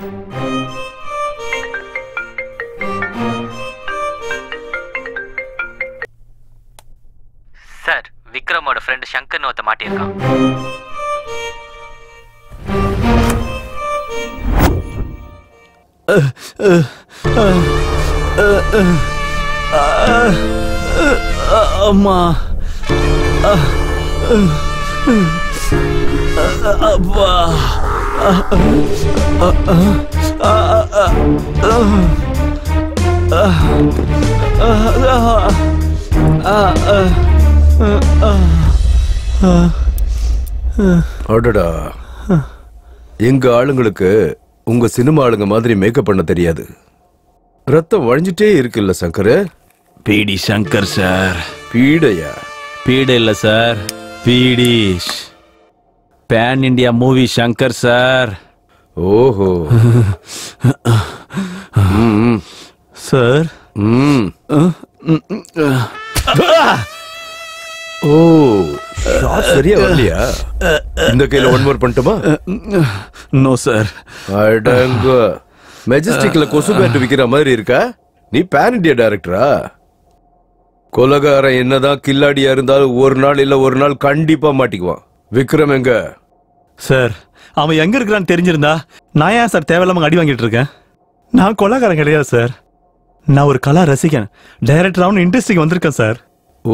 Sir விக்ரமோட friend சங்கர்னு ஒருத்த மாட்டியிருக்கான் அம்மா அப்பா அடடா எங்க ஆளுங்களுக்கு உங்க சினிமா ஆளுங்க மாதிரி மேக்கப் பண்ண தெரியாது ரத்தம் வழிஞ்சிட்டே இருக்குல்ல சங்கர் பிடி சங்கர் சார் பீடையா பீட இல்ல சார் பிடி pan India movie Shankar sir ஓஹோ ம், சார் ம். ஓ shot சரியா வரலையா இந்த கையில ஒன் மோர் பண்ணட்டுமா நோ சார் அடங்க மெஜஸ்டிக்ல கொசு பேட்டு விக்கிற மாதிரி இருக்கா நீ பேன் இண்டியா டைரக்டரா கொலகாரன் என்னதான் கில்லாடியா இருந்தாலும் ஒரு நாள் இல்ல ஒரு நாள் கண்டிப்பா மாட்டிக்குவான் விக்ரம் எங்க சார் அவன் எங்க இருக்கிறான்னு தெரிஞ்சிருந்தா நான் ஏன் சார் தேவையில்லாம அடி வாங்கிட்டு இருக்கேன் நான் கொலைகாரன் கிடையாது சார் நான் ஒரு கலா ரசிகன் டைரக்டராகவும் இண்டஸ்ட்ரிக்கு வந்திருக்கேன் சார் ஓ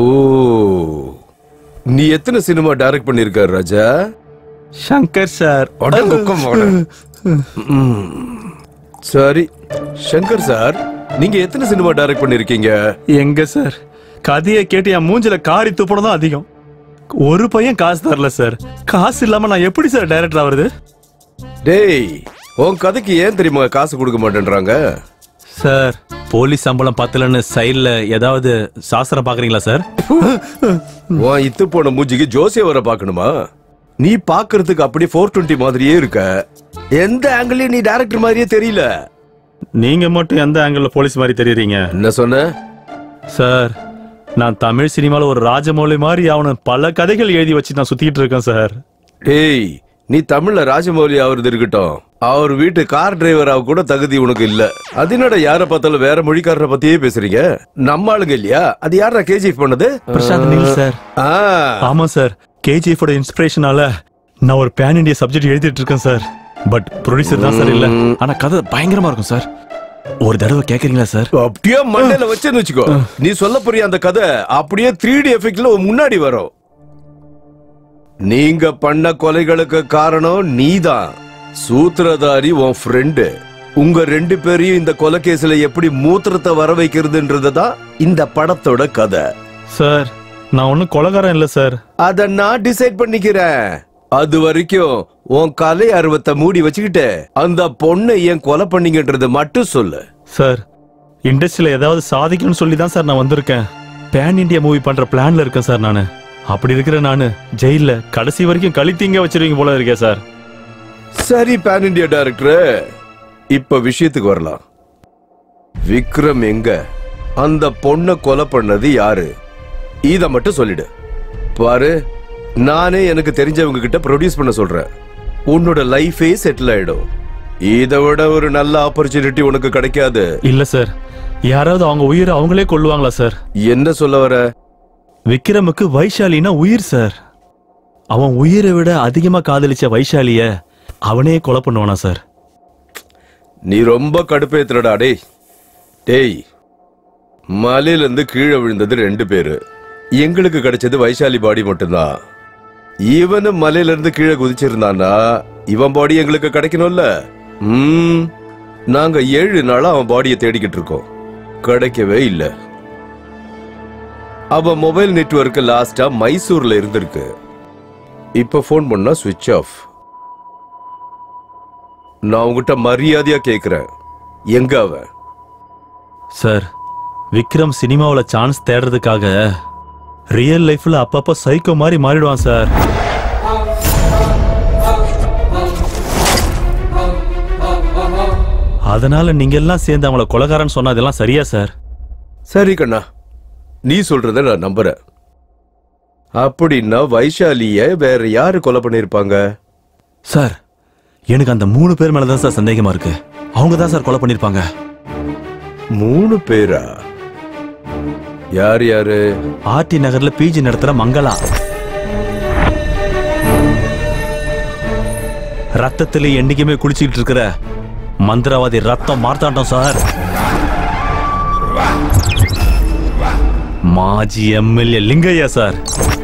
நீ எத்தனை சினிமா டைரக்ட் பண்ணிருக்க ராஜா சங்கர் சார் அடங்குக்கம் அவன. ம். சரி சங்கர் சார் நீங்க எத்தனை சினிமா டைரக்ட் பண்ணிருக்கீங்க எங்க சார் கதையை கேட்டு என் மூஞ்சில காரி துப்பணும் தான் அதிகம் ஒரு பையன் காசு தரல சார் காசு இல்லாம நான் எப்படி சார் டைரக்டர் ஆகுறது டேய் உன் கதைக்கு ஏன் தெரியுமா காசு கொடுக்க மாட்டேன்றாங்க சார் போலீஸ் சம்பளம் பத்தலன்னு சைடுல ஏதாவது சாஸ்திரம் பாக்குறீங்களா சார் உன் இத்து போன மூஞ்சிக்கு ஜோசிய வர பாக்கணுமா நீ பாக்குறதுக்கு அப்படியே ஃபோர் டுவெண்ட்டி மாதிரியே இருக்க எந்த ஆங்கிளையும் நீ டைரக்டர் மாதிரியே தெரியல நீங்க மட்டும் எந்த ஆங்கிள் போலீஸ் மாதிரி தெரியுறீங்க என்ன சொன்ன சார் நான் தமிழ் சினிமால ஒரு ராஜமௌலி மாதிரி அவனு பல கதைகள் எழுதி வச்சு நான் சுத்திட்டு இருக்கேன் சார் டேய் நீ தமிழ்ல ராஜமௌலி ஆவறது இருக்கட்டும் அவர் வீட்டு கார் டிரைவரா கூட தகுதி உனக்கு இல்ல அது என்னடா யார பார்த்தாலும் வேற மொழிக்காரரை பத்தியே பேசுறீங்க நம்ம ஆளுங்க இல்லையா அது யாரா கேஜிஎஃப் பண்ணது பிரசாந்த் நீல் சார் ஆ, ஆமா சார் கேஜிஎஃபோட இன்ஸ்பிரேஷனால நான் ஒரு பேன் இண்டியா சப்ஜெக்ட் எழுதிட்டு இருக்கேன் சார் பட் ப்ரொடியூசர் தான் சார் இல்ல ஆனா கதை பயங்கரமா இருக்கும் சார் ஒரு தடவை கேக்குறீங்களா சார் அப்படியே மண்டையில வச்சேன்னு வச்சுக்கோ நீ சொல்ல போறிய அந்த கதை அப்படியே த்ரீ டி எஃபெக்ட்ல முன்னாடி வரும் நீங்க பண்ண கொலைகளுக்கு காரணம் நீதான் சூத்திரதாரி உன் ஃப்ரெண்டு உங்க ரெண்டு பேரையும் இந்த கொலை கேஸ்ல எப்படி மூத்திரத்தை வர வைக்கிறதுன்றது தான் இந்த படத்தோட கதை சார் நான் ஒன்னும் கொலகாரன் இல்ல சார் அத நான் டிசைட் பண்ணிக்கிறேன் அது வரைக்கும் உன் கலை அருவத்தை மூடி வச்சுக்கிட்டு அந்த பொண்ணை ஏன் கொலை பண்ணீங்கன்றது மட்டும் சொல்லு சார் இண்டஸ்ட்ரியில ஏதாவது சாதிக்கணும்னு சொல்லி தான் சார் நான் வந்திருக்கேன் பேன் இண்டியா மூவி பண்ற பிளான்ல இருக்கேன் சார் நானு அப்படி இருக்கிற நானு ஜெயில கடைசி வரைக்கும் கழித்தீங்க வச்சிருவீங்க போல இருக்கேன் சார் சரி பேன் இண்டியா டைரக்டர் இப்ப விஷயத்துக்கு வரலாம் விக்ரம் எங்க அந்த பொண்ணை கொலை பண்ணது யாரு இத மட்டும் சொல்லிடு பாரு நானே எனக்கு தெரிஞ்சவங்க கிட்ட ப்ரொடியூஸ் பண்ண சொல்றேன் உன்னோட லைஃபே செட்டில் ஆயிடும் இதை விட ஒரு நல்ல ஆப்பர்ச்சுனிட்டி உனக்கு கிடைக்காது இல்ல சார் யாராவது அவங்க உயிரை அவங்களே கொல்லுவாங்களா சார் என்ன சொல்ல வர விக்ரமுக்கு வைஷாலினா உயிர் சார் அவன் உயிரை விட அதிகமா காதலிச்ச வைஷாலிய அவனே கொலை பண்ணுவானா சார் நீ ரொம்ப கடுப்பேத்துறடா டேய் டேய் மலையில இருந்து கீழே விழுந்தது ரெண்டு பேரு எங்களுக்கு கிடைச்சது வைஷாலி பாடி மட்டும்தான் இவனும் மலையில இருந்து கீழே குதிச்சிருந்தானா இவன் பாடி எங்களுக்கு கிடைக்கணும்ல ம் நாங்க ஏழு நாளா அவன் பாடியை தேடிக்கிட்டு இருக்கோம் கிடைக்கவே இல்ல அவன் மொபைல் நெட்வொர்க் லாஸ்டா மைசூர்ல இருந்திருக்கு இப்ப ஃபோன் பண்ணா சுவிட்ச் ஆஃப் நான் உங்ககிட்ட மரியாதையா கேக்குறேன் எங்க அவன் சார் விக்ரம் சினிமாவுல சான்ஸ் தேடுறதுக்காக ரியல் லைஃப்ல அப்பப்ப சைக்கோ மாதிரி மாறிடுவான் சார் அதனால நீங்க எல்லாம் சேர்ந்து அவங்கள கொலகாரன்னு சொன்னா அதெல்லாம் சரியா சார் சரி கண்ணா நீ சொல்றத நான் நம்புறேன் அப்படின்னா வைஷாலிய வேற யாரு கொலை பண்ணிருப்பாங்க சார் எனக்கு அந்த மூணு பேர் மேல தான் சார் சந்தேகமா இருக்கு அவங்க தான் சார் கொலை பண்ணிருப்பாங்க மூணு பேரா யார் யாரு ஆர்டி நகர்ல பிஜி நடத்துற மங்களா ரத்தத்துல என்னைக்குமே குளிச்சுக்கிட்டு இருக்கிற மந்திரவாதி ரத்தம் மார்த்தாண்டம் சார் மாஜி எம்எல்ஏ லிங்கையா சார்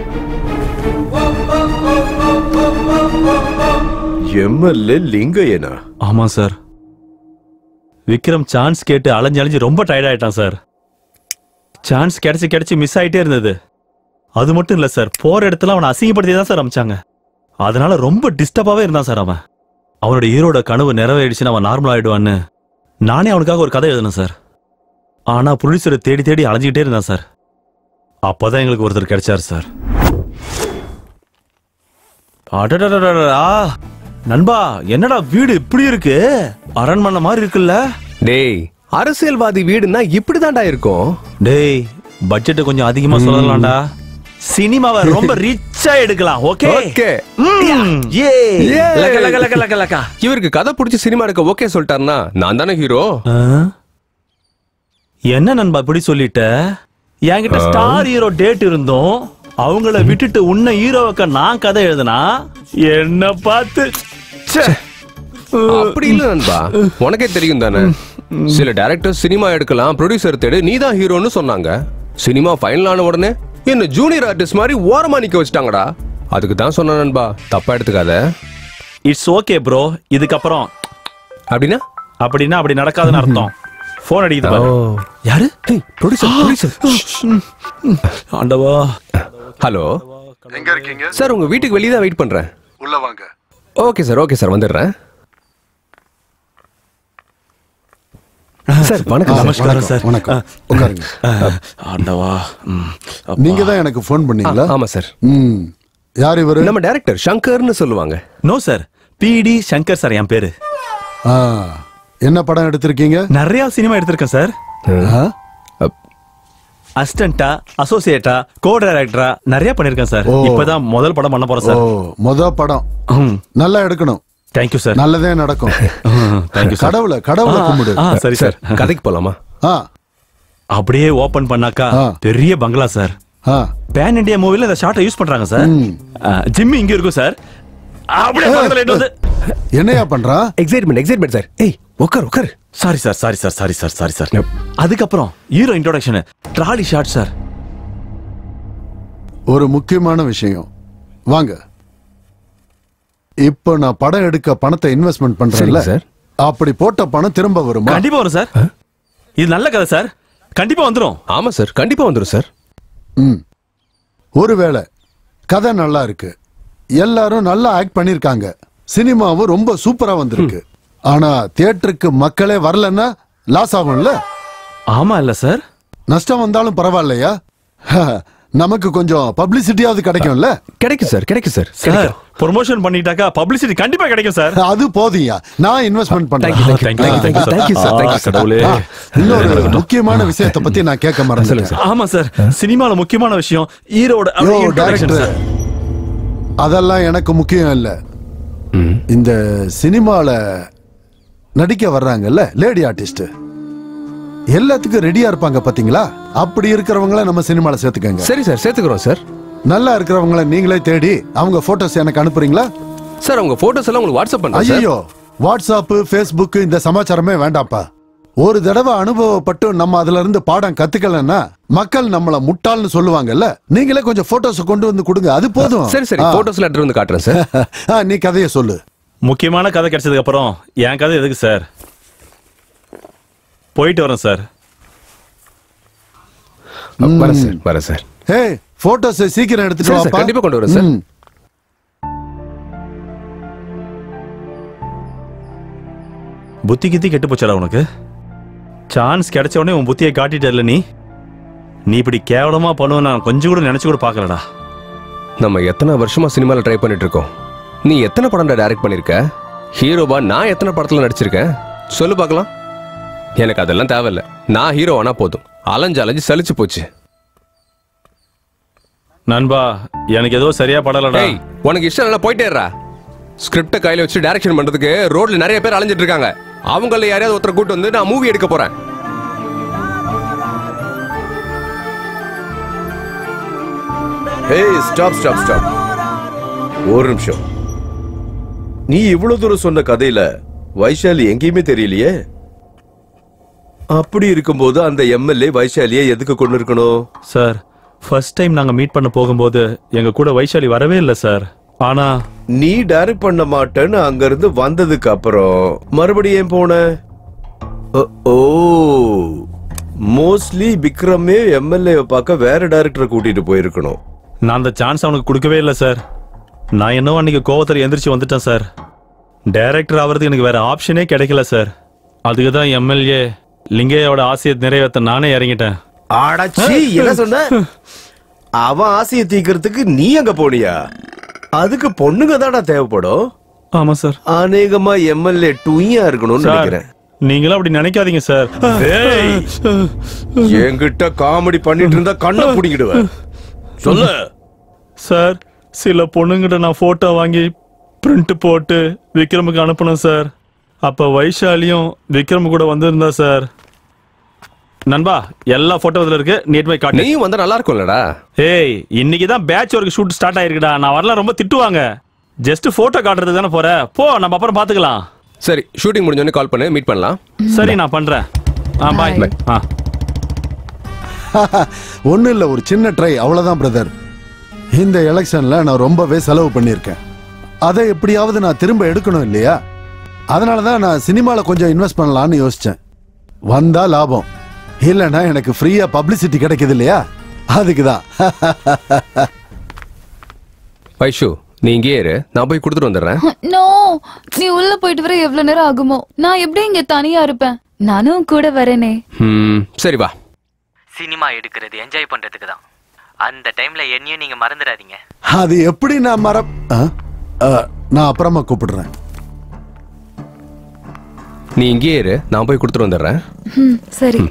எம்எல்ஏ லிங்கையனா ஆமா சார் விக்ரம் சான்ஸ் கேட்டு அலைஞ்சு அலைஞ்சு ரொம்ப டயர்ட் ஆயிட்டான் சார் சான்ஸ் கிடைச்சு கிடைச்சு மிஸ் ஆயிட்டே இருந்தது அது மட்டும் இல்ல சார் போற இடத்துல அவனை அசிங்கப்படுத்தி தான் சார் அமைச்சாங்க அதனால ரொம்ப டிஸ்டர்பாவே இருந்தான் சார் அவன் அவனோட ஹீரோட கனவு நிறைவேறிடுச்சுன்னு அவன் நார்மல் ஆயிடுவான்னு நானே அவனுக்காக ஒரு கதை எழுதினேன் சார் ஆனா ப்ரொடியூசரை தேடி தேடி அலைஞ்சிக்கிட்டே இருந்தான் சார் அப்பதான் எங்களுக்கு ஒருத்தர் கிடைச்சார் சார் அடடடடடா நண்பா என்னடா வீடு இப்படி இருக்கு அரண்மனை மாதிரி இருக்குல்ல டேய் அரசியல்வாதி வீடுன்னா இப்படிதான்டா இருக்கும் டேய் பட்ஜெட் கொஞ்சம் அதிகமா சொல்லலாம்டா சினிமாவை ரொம்ப ரிச்சா எடுக்கலாம் ஓகே ஓகே ஏ லக்க, லக்க, லக்க, லக்க, லக்க. இவருக்கு கதை பிடிச்சி சினிமா எடுக்க ஓகே சொல்லிட்டாருன்னா நான் தானே ஹீரோ என்ன நண்பா இப்படி சொல்லிட்ட என்கிட்ட ஸ்டார் ஹீரோ டேட் இருந்தோம் அவங்கள விட்டுட்டு உன்னை ஹீரோவுக்க நான் கதை எழுதுனா என்ன பார்த்து ச்சே. அப்படி இல்ல நண்பா உனக்கே தெரியும் தானே சில டைரக்டர் சினிமா எடுக்கலாம் ப்ரொடியூசர் தேடு நீ தான் ஹீரோன்னு சொன்னாங்க சினிமா ஃபைனல் ஆன உடனே என்ன ஜூனியர் ஆர்டிஸ்ட் மாதிரி ஓரமா நிக்க வச்சிட்டாங்கடா அதுக்கு தான் சொன்ன நண்பா தப்பா எடுத்துக்காத இட்ஸ் ஓகே ப்ரோ இதுக்கப்புறம் அப்படின்னா அப்படின்னா அப்படி நடக்காதுன்னு அர்த்தம் போன் அடிக்குது பாரு. யாரு ப்ரொடியூசர் ப்ரொடியூசர் ஆண்டவா ஹலோ எங்க இருக்கீங்க சார் உங்க வீட்டுக்கு வெளியே தான் வெயிட் பண்றேன் உள்ள வாங்க ஓகே சார் ஓகே சார் வந்துடுறேன் சார் வணக்கம் சார். நமஸ்காரம் சார் வணக்கம் உட்காருங்க ஆண்டவா ம். அப்பா. நீங்க தான் எனக்கு ஃபோன் பண்ணீங்களா ஆ, ஆமா சார் ம் யார் இவரு நம்ம டைரக்டர் சங்கர்னு சொல்லுவாங்க நோ சார் பிடி சங்கர் சார் என் பேரு ஆ, என்ன படம் எடுத்திருக்கீங்க நிறைய சினிமா எடுத்திருக்கேன் சார் ஆ? அசிஸ்டண்டா அசோசியேட்டா கோ டைரக்டரா நிறைய பண்ணிருக்கேன் சார் ஓ. இப்பதான் முதல் படம் பண்ண போறேன் ஓ சார் முத படம் நல்லா எடுக்கணும் தேங்க்யூ சார் நல்லதே நடக்கும் தேங்க்யூ சார் கடவுளை கடவுளை கும்பிடு ஆ சரி சார் கதைக்கு போலாமா ஆ அப்படியே ஓபன் பண்ணாக்கா ஆ. பெரிய பங்களா சார் ஆ பேன் இந்தியா மூவில இந்த ஷார்ட்டை யூஸ் பண்றாங்க சார் ம். ஜிம்மி இங்க இருக்கும் சார் அப்படியே பக்கத்துல இட்டு வந்து என்னையா பண்றான் எக்ஸைட்மெண்ட் எக்ஸைட்மெண்ட் சார் ஏய் உட்கார் உட்கார் sorry sir sorry sir sorry sir sorry sir அதுக்கப்புறம் hero introduction trolley shot sir ஒரு முக்கியமான விஷயம் வாங்க இப்போ நான் படம் எடுக்க பணத்தை இன்வெஸ்ட்மெண்ட் பண்றேன்ல சரிங்க சார். அப்படி போட்ட பணம் திரும்ப வருமா கண்டிப்பா வரும் சார் இது நல்ல கதை சார் கண்டிப்பா வந்துரும் ஆமா சார் கண்டிப்பா வந்துரும் சார் ம் ஒருவேளை கதை நல்லா இருக்கு எல்லாரும் நல்லா ஆக்ட் பண்ணிருக்காங்க சினிமாவும் ரொம்ப சூப்பரா வந்திருக்கு ஆனா தியேட்டருக்கு மக்களே வரலன்னா லாஸ் ஆகும்ல ஆமா இல்ல சார் நஷ்டம் வந்தாலும் பரவாயில்லையா நமக்கு கொஞ்சம் பப்ளிசிட்டியாவது கிடைக்கும்ல கிடைக்கும் சார் கிடைக்கும் சார் சார் ப்ரொமோஷன் பண்ணிட்டாக்கா பப்ளிசிட்டி கண்டிப்பா கிடைக்கும் சார் அது போதியா நான் இன்வெஸ்ட்மெண்ட் Thank you, பண்றேன் thank you, thank you, thank you, sir, thank you, sir. கடவுளே ஆ, இன்னொரு முக்கியமான விஷயத்தை பத்தி நான் கேட்க மறந்துட்டேன் ஆமா சார் சினிமால முக்கியமான விஷயம் ஹீரோட யோ introduction டைரக்டர் சார். அதெல்லாம் எனக்கு முக்கியம் இல்ல இந்த சினிமால நடிக்க வர்றாங்கல்ல லேடி ஆர்டிஸ்ட் எல்லாத்துக்கும் ரெடியா இருப்பாங்க பாத்தீங்களா அப்படி இருக்கிறவங்கள நம்ம சினிமால சேர்த்துக்கங்க சரி சார் சேர்த்துக்கிறோம் சார் நல்லா இருக்கிறவங்கள நீங்களே தேடி அவங்க போட்டோஸ் எனக்கு அனுப்புறீங்களா சார் உங்க போட்டோஸ் எல்லாம் உங்களுக்கு வாட்ஸ்அப் பண்றேன் சார் ஐயோ வாட்ஸ்அப் ஃபேஸ்புக் இந்த சமாச்சாரமே வேண்டாம்ப்பா ஒரு தடவை அனுபவப்பட்டு நம்ம அதுல இருந்து பாடம் கத்துக்கலன்னா மக்கள் நம்மள முட்டாள்னு சொல்லுவாங்கல்ல நீங்களே கொஞ்சம் போட்டோஸ் கொண்டு வந்து கொடுங்க அது போதும் சரி சரி ஆ. போட்டோஸ்ல எடுத்து வந்து காட்டுறேன் சார் ஆ, நீ கதையை சொல்லு முக்கியமான கதை கிடைச்சதுக்கு அப்புறம் என் கதை எதுக்கு சார் போயிட்டு வரேன் சார் வரேன் சார் வரேன் சார் ஹே போட்டோஸ் சீக்கிரம் எடுத்துட்டு சரி, சார், வாப்பா கண்டிப்பா கொண்டு வரேன், சார். ம். புத்தி கித்தி கெட்டு போச்சடா உனக்கு சான்ஸ் கிடைச்ச உடனே உன் புத்தியை காட்டிட்டல நீ நீ இப்படி கேவலமா பண்ணுவ நான் கொஞ்சம் கூட நினைச்சு கூட பார்க்கலடா நம்ம எத்தனை வருஷமா சினிமால ட்ரை பண்ணிட்டு இருக்கோம் நீ எத்தனை படம் டைரக்ட் பண்ணிருக்க ஹீரோவா நான் எத்தனை படத்துல நடிச்சிருக்கேன் சொல்லு பார்க்கலாம் எனக்கு அதெல்லாம் தேவையில்ல நான் ஹீரோ ஆனா போதும் அலைஞ்சு அலைஞ்சு சலிச்சு போச்சு நண்பா எனக்கு ஏதோ சரியா படலடா ஏய் உனக்கு இஷ்டம் இல்ல போயிட்டேறா ஸ்கிரிப்டை கையில வச்சு டைரக்ஷன் பண்றதுக்கு ரோட்ல நிறைய பேர் அலைஞ்சிட்டு இருக்காங்க அவங்கள யாரையாவது ஒருத்தரை கூட்டு வந்து நான் மூவி எடுக்க போறேன் ஏய் ஸ்டாப் ஸ்டாப் ஸ்டாப் ஒரு நிமிஷம் நீ இவ்வளவு தூரம் சொன்ன கதையில வைஷாலி எங்கேயுமே தெரியலையே அப்படி இருக்கும்போது அந்த எம்எல்ஏ வைஷாலியை எதுக்கு கொண்டு இருக்கணும் சார் ஃபர்ஸ்ட் டைம் நாங்க மீட் பண்ண போகும்போது எங்க கூட வைஷாலி வரவே இல்லை சார் ஆனா நீ டைரக்ட் பண்ண மாட்டேன்னு அங்க இருந்து வந்ததுக்கு அப்புறம் மறுபடியும் ஏன் போன ஓ- ஓ மோஸ்ட்லி விக்ரமே எம்எல்ஏ பார்க்க வேற டைரக்டரை கூட்டிட்டு போயிருக்கணும் நான் அந்த சான்ஸ் அவனுக்கு கொடுக்கவே இல்லை சார் நான் என்னவோ அன்னைக்கு கோவத்தில் எந்திரிச்சு வந்துட்டேன் சார் டைரக்டர் ஆகிறதுக்கு எனக்கு வேற ஆப்ஷனே கிடைக்கல சார் அதுக்கு தான் எம்எல்ஏ லிங்கையோட ஆசையை நிறைவேற்ற நானே இறங்கிட்டேன் ஆடாச்சி என்ன சொன்ன அவன் ஆசையை தீக்கிறதுக்கு நீ அங்க போனியா அதுக்கு பொண்ணுங்க தானா தேவைப்படும் ஆமா சார் அநேகமா எம்எல்ஏ டூயா இருக்கணும்னு சார் நினைக்கிறேன் நீங்களும் அப்படி நினைக்காதீங்க சார் ஏய், என்கிட்ட காமெடி பண்ணிட்டு இருந்தா கண்ணை புடிங்கிடுவேன் சொல்லு சார் சில பொண்ணுங்கிட்ட நான் போட்டோ வாங்கி பிரிண்ட் போட்டு விக்ரமுக்கு அனுப்பணும் சார் அப்ப வைஷாலியும் விக்ரம் கூட வந்திருந்தா சார் நண்பா எல்லா போட்டோ இதுல இருக்கு நீட் போய் காட்டு நீ வந்தா நல்லா இருக்கும்லடா ஏய் இன்னைக்கு தான் பேட்ச் ஒர்க் ஷூட் ஸ்டார்ட் ஆயிருக்குடா நான் வரலாம் ரொம்ப திட்டுவாங்க ஜஸ்ட் போட்டோ காட்டுறதுக்கு தானே போற போ நம்ம அப்புறம் பாத்துக்கலாம் சரி ஷூட்டிங் முடிஞ்சோடனே கால் பண்ணு மீட் பண்ணலாம் சரி நான் பண்றேன் ஆ பாய் Bye. ஆ ஒன்றும் இல்லை ஒரு சின்ன ட்ரை அவ்வளோதான் பிரதர் இந்த எலெக்ஷன்ல நான் ரொம்பவே செலவு பண்ணியிருக்கேன் அதை எப்படியாவது நான் திரும்ப எடுக்கணும் இல்லையா அதனால தான் நான் சினிமாவில் கொஞ்சம் இன்வெஸ்ட் பண்ணலான்னு யோசிச்சேன் வந்தா லாபம் இல்லைன்னா எனக்கு ஃப்ரீயா பப்ளிசிட்டி கிடைக்குது இல்லையா அதுக்கு தான் வைஷு நீ இங்கே இரு நான் போய் கொடுத்துட்டு வந்துடுறேன் நோ நீ உள்ள போயிட்டு வர எவ்வளவு நேரம் ஆகுமோ நான் எப்படி இங்க தனியா இருப்பேன் நானும் கூட வரேனே ம், சரி வா சினிமா எடுக்கிறது என்ஜாய் பண்றதுக்கு தான் அந்த டைம்ல என்னையும் நீங்க மறந்துடாதீங்க அது எப்படி நான் மர ஆ? ஆ, நான் அப்புறமா கூப்பிடுறேன் நீ இங்கே இரு நான் போய் கொடுத்துட்டு வந்துடுறேன் ம், சரி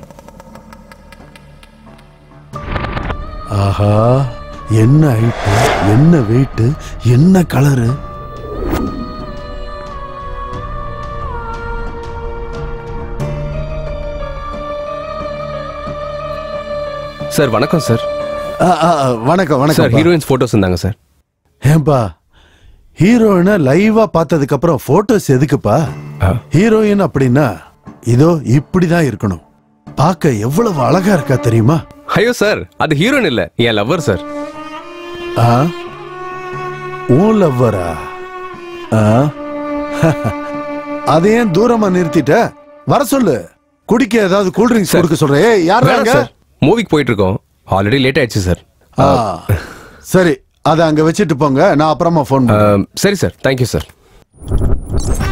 ஆஹா என்ன ஹைட்டு என்ன வெயிட்டு என்ன கலரு சார் வணக்கம் சார் ஆ, ஆ, ஆ, வணக்கம் சார் வணக்கம் ஹீரோயின்ஸ் போட்டோஸ் இருந்தாங்க சார் ஏன்பா ஹீரோயினை லைவா பார்த்ததுக்கு அப்புறம் போட்டோஸ் எதுக்குப்பா ஆ. ஹீரோயின் அப்படின்னா இதோ இப்படிதான் இருக்கணும் பார்க்க எவ்வளவு அழகா இருக்கா தெரியுமா ஐயோ சார் அது ஹீரோயின் இல்ல என் லவ்வர் சார் ஆ உன் லவ்வரா ஆ அதை ஏன் தூரமா நிறுத்திட்ட வர சொல்லு குடிக்க ஏதாவது கூல் ட்ரிங்க்ஸ் சார். கொடுக்க சொல்றேன் ஏய் யார் வேணாம் சார் மூவிக்கு போயிட்டு இருக்கோம் ஆல்ரெடி லேட் ஆயிடுச்சு சார் சரி அதை அங்க வச்சுட்டு போங்க நான் அப்புறமா ஃபோன் சரி சார் தேங்க்யூ சார்